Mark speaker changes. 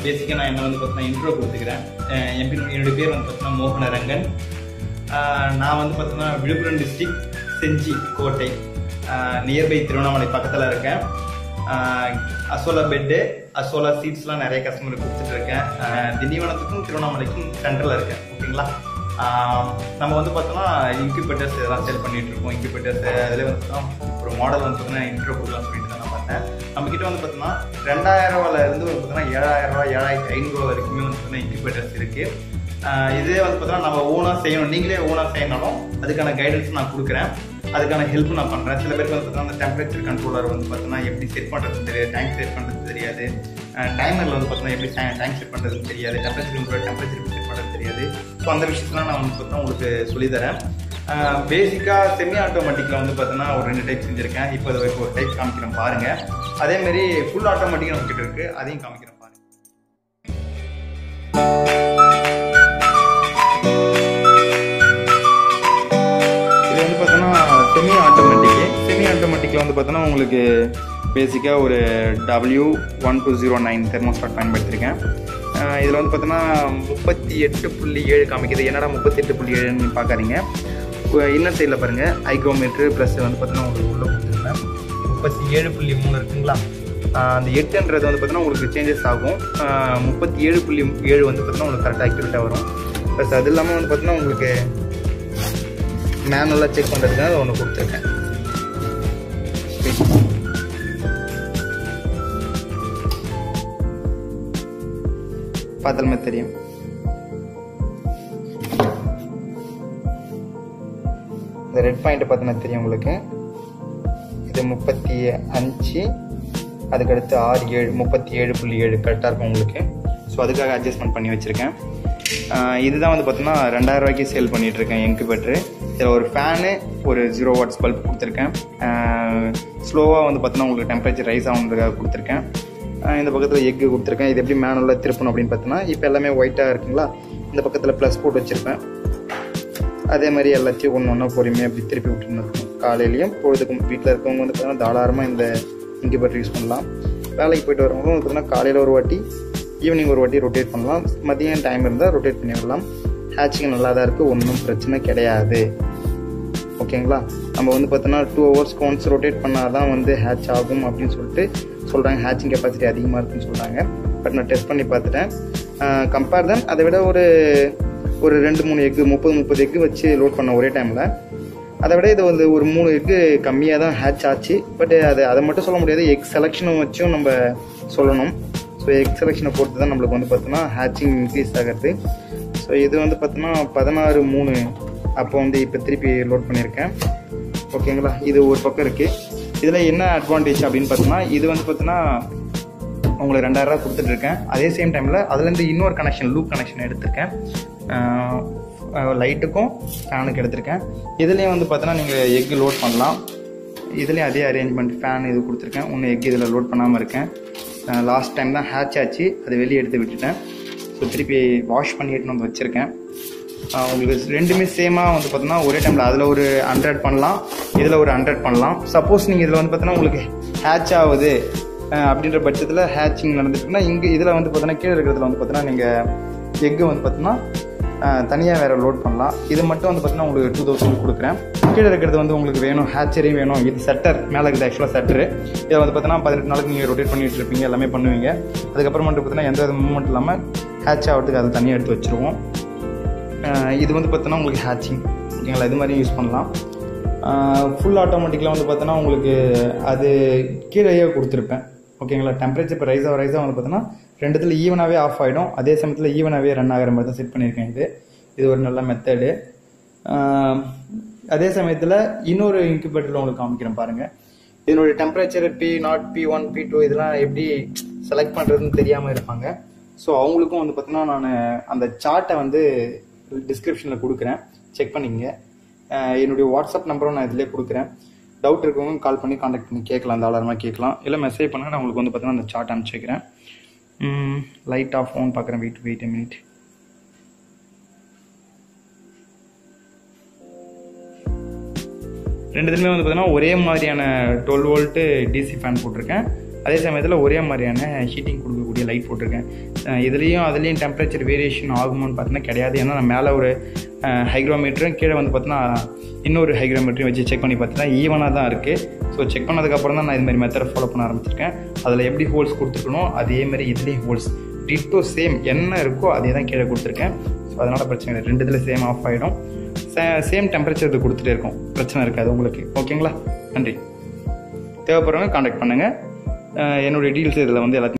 Speaker 1: பேசிக்காக நான் என்ன வந்து பார்த்தீங்கன்னா இன்ட்ரோ கொடுத்துக்கிறேன் அஹ் என் பேர் என்னுடைய பேர் வந்து பார்த்தீங்கன்னா மோகனரங்கன் அஹ் நான் வந்து பார்த்தீங்கன்னா விழுப்புரம் டிஸ்ட்ரிக்ட் செஞ்சி கோட்டை நியர்பை திருவண்ணாமலை பக்கத்தில் இருக்கேன் அஹ் அசோலா பெட்டு அசோலா சீட்ஸ்லாம் நிறைய கஸ்டமருக்கு கொடுத்துட்டு இருக்கேன் அஹ் திண்டிவனத்துக்கும் திருவண்ணாமலைக்கும் சென்டரில் இருக்கேன் ஓகேங்களா ஆஹ் நம்ம வந்து பார்த்தோம்னா இன்குபேட்டர்ஸ் இதெல்லாம் சேல் பண்ணிட்டு இருக்கோம் இன்குபேட்டர்ஸ் அதில் வந்து பார்த்தோம்னா ஒரு மாடல் வந்து பார்த்தீங்கன்னா இன்ட்ரோ கொடுக்கலாம் சொல்லிட்டு தான் நான் பார்த்தேன் நம்ம கிட்ட வந்து பார்த்தோம்னா ரெண்டாயிரம் ரூபாயில இருந்து ஒரு பார்த்தீங்கன்னா ஏழாயிரம் ரூபாய் ஏழாயிரத்தி ஐநூறுரூவா வரைக்குமே வந்து பார்த்தீங்கன்னா இன்குபேட்டர்ஸ் இருக்கு ஆஹ் இதே வந்து பார்த்தோம்னா நம்ம ஓனாக செய்யணும் நீங்களே ஓனாக செய்யணும் அதுக்கான கைடன்ஸ் நான் கொடுக்குறேன் அதுக்கான ஹெல்ப் நான் பண்ணுறேன் சில பேருக்கு வந்து பார்த்தீங்கன்னா அந்த டெம்பரேச்சர் கண்ட்ரோலர் வந்து பார்த்தீங்கன்னா எப்படி செட் பண்ணுறது தெரியாது டேங்க் செட் பண்ணுறது தெரியாது டைமரில் வந்து பார்த்தீங்கன்னா எப்படி டேங்க் செட் பண்ணுறதுன்னு தெரியாது டெம்பரேச்சர் கண்ட்ரோலர் டெம்பரேச்சர் எப்படி செட் பண்ணுறது தெரியாது ஸோ அந்த விஷயத்தெலாம் நான் வந்து பார்த்தீங்கன்னா உங்களுக்கு சொல்லித்தரேன் பேசிக்காக செமி ஆட்டோமேட்டிக்கில் வந்து பார்த்தீங்கன்னா ஒரு ரெண்டு டைப் செஞ்சுருக்கேன் இப்போ அதை இப்போ ஒரு டைப் காமிக்கிறேன் பாருங்கள் அதேமாரி ஃபுல் ஆட்டோமேட்டிக் நம்ம கிட்ட இருக்குது அதையும் காமிக்கிறேன் பாருங்கள் இது வந்து பார்த்தோன்னா செமி ஆட்டோமேட்டிக்கு செமி ஆட்டோமேட்டிக்கில் வந்து பார்த்தோன்னா உங்களுக்கு பேசிக்காக ஒரு W one two zero nine thermostat பயன்படுத்தியிருக்கேன் இதில் வந்து பார்த்தோன்னா முப்பத்தி எட்டு புள்ளி ஏழு காமிக்குது என்னடா முப்பத்தி எட்டு புள்ளி ஏழுன்னு பார்க்காதீங்க இன்னர் சைடில் பாருங்கள் ஐக்ரோமீட்ரு ப்ளஸ் வந்து பார்த்தோன்னா உங்களுக்கு உள்ள கொடுத்துருக்கேன் முப்பத்தி ஏழு புள்ளி மூணு இருக்குங்களா ஆஹ் அந்த எட்டுன்றது வந்து பார்த்தீங்கன்னா உங்களுக்கு சேஞ்சஸ் ஆகும் ஆஹ் முப்பத்தி ஏழு புள்ளி ஏழு வந்து பார்த்தீங்கன்னா உங்களுக்கு கரெக்டாக அக்யூரேட்டாக வரும் ப்ளஸ் அது இல்லாமல் வந்து பார்த்தீங்கன்னா உங்களுக்கு மேனுவலாக செக் பண்ணுறதுக்காக அதை ஒன்று கொடுத்துருக்கேன் பார்த்தாலுமே தெரியும் இந்த ரெட் பாயிண்ட் பார்த்தீங்கன்னா தெரியும் உங்களுக்கு இது முப்பத்தி அஞ்சு அதுக்கடுத்து ஆறு ஏழு முப்பத்தி ஏழு புள்ளி ஏழு கரெக்டாக இருக்கும் உங்களுக்கு ஸோ அதுக்காக அட்ஜஸ்ட்மெண்ட் பண்ணி வச்சுருக்கேன் இதுதான் வந்து பார்த்தீங்கன்னா ரெண்டாயிரம் ரூபாய்க்கு சேல் பண்ணிட்டு இருக்கேன் இன்குபேட்டரு இதில் ஒரு ஃபேனு ஒரு ஜீரோ வாட்ஸ் பல்ப் கொடுத்துருக்கேன் ஸ்லோவாக வந்து பார்த்தீங்கன்னா உங்களுக்கு டெம்பரேச்சர் ரைஸ் ஆகுன்றதுக்காக கொடுத்துருக்கேன் ஆஹ் இந்த பக்கத்தில் எக்கு கொடுத்துருக்கேன் இது எப்படி மேனுவலாக திருப்பணும் அப்படின்னு பார்த்தீங்கன்னா இப்போ எல்லாமே ஒயிட்டாக இருக்குங்களா இந்த பக்கத்தில் ப்ளஸ் போட்டு வச்சுருப்பேன் அதே மாதிரி எல்லாத்தையும் ஒன்று ஒன்றா பொறுமையாக அப்படி திருப்பி விட்டுன்னு இருக்கும் காலையிலையும் பொழுதுக்கும் வீட்டில் இருக்கவங்க வந்து பார்த்தீங்கன்னா தாராளமாக இந்த இன்குபேட்டர் யூஸ் பண்ணலாம் வேலைக்கு போயிட்டு வரவங்களும் வந்து பார்த்தீங்கன்னா காலையில் ஒரு வாட்டி ஈவினிங் ஒரு வாட்டி ரொட்டேட் பண்ணலாம் மதியம் டைம் இருந்தால் ரொட்டேட் பண்ணிடலாம் ஹேச்சிங் நல்லா தான் இருக்குது ஒன்றும் பிரச்சனை கிடையாது ஓகேங்களா நம்ம வந்து பார்த்தோன்னா டூ ஹவர்ஸ்க்கு ஒன்ஸ் ரொட்டேட் பண்ணால் தான் வந்து ஹேட்ச் ஆகும் அப்படின்னு சொல்லிட்டு சொல்கிறாங்க ஹேச்சிங் கெப்பாசிட்டி அதிகமாக இருக்குன்னு சொல்கிறாங்க பட் நான் டெஸ்ட் பண்ணி பார்த்துட்டேன் கம்பேர் தன் அதை விட ஒரு ஒரு ரெண்டு மூணு எக்கு முப்பது முப்பது எக்கு வச்சு லோட் பண்ண ஒரே டைமில் அதை விட இது வந்து ஒரு மூணு எக்கு கம்மியாக தான் ஹேட்ச் ஆச்சு பட் அது அதை மட்டும் சொல்ல முடியாது எக் செலெக்ஷனை வச்சும் நம்ம சொல்லணும் ஸோ எக் செலெக்ஷனை பொறுத்து தான் நம்மளுக்கு வந்து பார்த்தோன்னா ஹேட்சிங் இன்க்ரீஸ் ஆகிறது ஸோ இது வந்து பார்த்தோன்னா பதினாறு மூணு அப்போ வந்து இப்போ திருப்பி லோட் பண்ணியிருக்கேன் ஓகேங்களா இது ஒரு பக்கம் இருக்குது இதில் என்ன அட்வான்டேஜ் அப்படின்னு பார்த்தோன்னா இது வந்து பார்த்தோன்னா உங்களுக்கு ரெண்டாயிரரூவா கொடுத்துட்ருக்கேன் அதே சேம் டைமில் அதுலேருந்து இன்னொரு கனெக்ஷன் லூப் கனெக்ஷன் எடுத்திருக்கேன் லைட்டுக்கும் ஃபேனுக்கு எடுத்திருக்கேன் இதுலேயும் வந்து பார்த்தோன்னா நீங்கள் எக்கு லோட் பண்ணலாம் இதுலேயும் அதே அரேஞ்ச்மெண்ட் ஃபேன் இது கொடுத்துருக்கேன் இன்னும் எக் இதில் லோட் பண்ணாமல் இருக்கேன் லாஸ்ட் டைம் தான் ஹேட்ச் ஆச்சு அதை வெளியே எடுத்து விட்டுட்டேன் ஸோ திருப்பி வாஷ் பண்ணி எடுத்துன்னு வந்து வச்சுருக்கேன் ஆஹ் உங்களுக்கு ரெண்டுமே சேமாக வந்து பார்த்தோன்னா ஒரே டைமில் அதில் ஒரு ஹண்ட்ரட் பண்ணலாம் இதில் ஒரு ஹண்ட்ரட் பண்ணலாம் சப்போஸ் நீங்கள் இதில் வந்து பார்த்தோன்னா உங்களுக்கு ஹேட்ச் ஆகுது ஆஹ் அப்படின்ற பட்சத்தில் ஹேட்சிங் நடந்துட்டுன்னா இங்கே இதில் வந்து பார்த்தோன்னா கீழே இருக்கிறதுல வந்து பார்த்தோன்னா நீங்கள் எக்கு வந்து பார்த்தோன்னா தனியாக வேறு லோட் பண்ணலாம் இது மட்டும் வந்து பார்த்தீங்கன்னா உங்களுக்கு டூ தௌசண்ட் கொடுக்குறேன் கீழே இருக்கிறது வந்து உங்களுக்கு வேணும் ஹேச்சரியும் வேணும் இது செட்டர் மேலே இருக்குது ஆக்சுவலாக செட்டரு இதை வந்து பார்த்தீங்கன்னா பதினெட்டு நாளுக்கு நீங்கள் ரொட்டேட் பண்ணிட்டு இருப்பீங்க எல்லாமே பண்ணுவீங்க அதுக்கப்புறம் மட்டும் பார்த்தீங்கன்னா எந்த வித மூவ்மெண்ட் இல்லாமல் ஹேட்ச் ஆகிறதுக்கு அதை தனியாக எடுத்து வச்சுருவோம் அஹ் இது வந்து பார்த்தோன்னா உங்களுக்கு ஹேச்சிங் ஓகேங்களா இது மாதிரியும் யூஸ் பண்ணலாம் ஃபுல் ஆட்டோமேட்டிக்கில் வந்து பார்த்தோன்னா உங்களுக்கு அது கீழேயே கொடுத்துருப்பேன் ஓகேங்களா டெம்பரேச்சர் இப்போ ரைஸாக ரைஸாக வந்து பார்த்தோன்னா ரெண்டுத்தில் ஈவனாகவே ஆஃப் ஆகிடும் அதே சமயத்தில் ஈவனாகவே ரன் ஆகிற மாதிரி தான் செட் பண்ணியிருக்கேன் இது இது ஒரு நல்ல மெத்தடு அதே சமயத்தில் இன்னொரு இன்குபேட்டரில் உங்களுக்கு காமிக்கிறேன் பாருங்கள் இதனுடைய temperature P nought P one P two இதெல்லாம் எப்படி செலக்ட் பண்ணுறதுன்னு தெரியாமல் இருப்பாங்க ஸோ அவங்களுக்கும் வந்து பார்த்தீங்கன்னா நான் அந்த சார்ட்டை வந்து டிஸ்கிரிப்ஷனில் கொடுக்குறேன் செக் பண்ணிக்கங்க அஹ் என்னுடைய வாட்ஸ்அப் நம்பரும் நான் இதிலே கொடுக்குறேன் டவுட் இருக்கவங்க கால் பண்ணி காண்டாக்ட் பண்ணி கேட்கலாம் தாராளமாக கேட்கலாம் இல்லை மெசேஜ் பண்ணுங்க நான் உங்களுக்கு வந்து பார்த்தீங்கன்னா அந்த சார்ட் அனுப்பிச்சு வைக்கிறேன் லைட் ஆஃப் ஃபோன் பார்க்குறேன் வெயிட் வெயிட் மினிட் ரெண்டுத்துலையுமே வந்து பார்த்தீங்கன்னா ஒரே மாதிரியான டுவெல் வோல்ட்டு டிசி ஃபேன் போட்டிருக்கேன் அதே சமயத்தில் ஒரே மாதிரியான ஹீட்டிங் கொடுக்கக்கூடிய லைட் போட்டிருக்கேன் அஹ் இதுலேயும் அதுலேயும் டெம்பரேச்சர் வேரியேஷன் ஆகுமான்னு பார்த்தீங்கன்னா கிடையாது ஏன்னா நான் மேலே ஒரு ஹைக்ரோமீட்டரும் கீழே வந்து பார்த்தீங்கன்னா இன்னொரு ஹைக்ரோமீட்டரையும் வச்சு செக் பண்ணி பார்த்தீங்கன்னா ஈவனாக தான் இருக்குது ஸோ செக் பண்ணதுக்கப்புறம் தான் நான் இது மாதிரி மெத்தடை ஃபாலோ பண்ண ஆரம்பிச்சிருக்கேன் அதில் எப்படி ஹோல்ஸ் கொடுத்துருக்கணும் அதே மாதிரி இதுலேயும் ஹோல்ஸ் டிட்டோ சேம் என்ன இருக்கோ அதே தான் கீழே கொடுத்துருக்கேன் ஸோ அதனால் பிரச்சனை இல்லை ரெண்டு இதில் சேம் ஆஃப் ஆகிடும் சேம் டெம்பரேச்சர் இது கொடுத்துட்டே இருக்கும் பிரச்சனை இருக்காது உங்களுக்கு ஓகேங்களா நன்றி தேவைப்படுறவங்க காண்டாக்ட் பண்ணுங்கள் என்னுடைய டீல்ஸ் இதில் வந்து எல்லாத்தையும்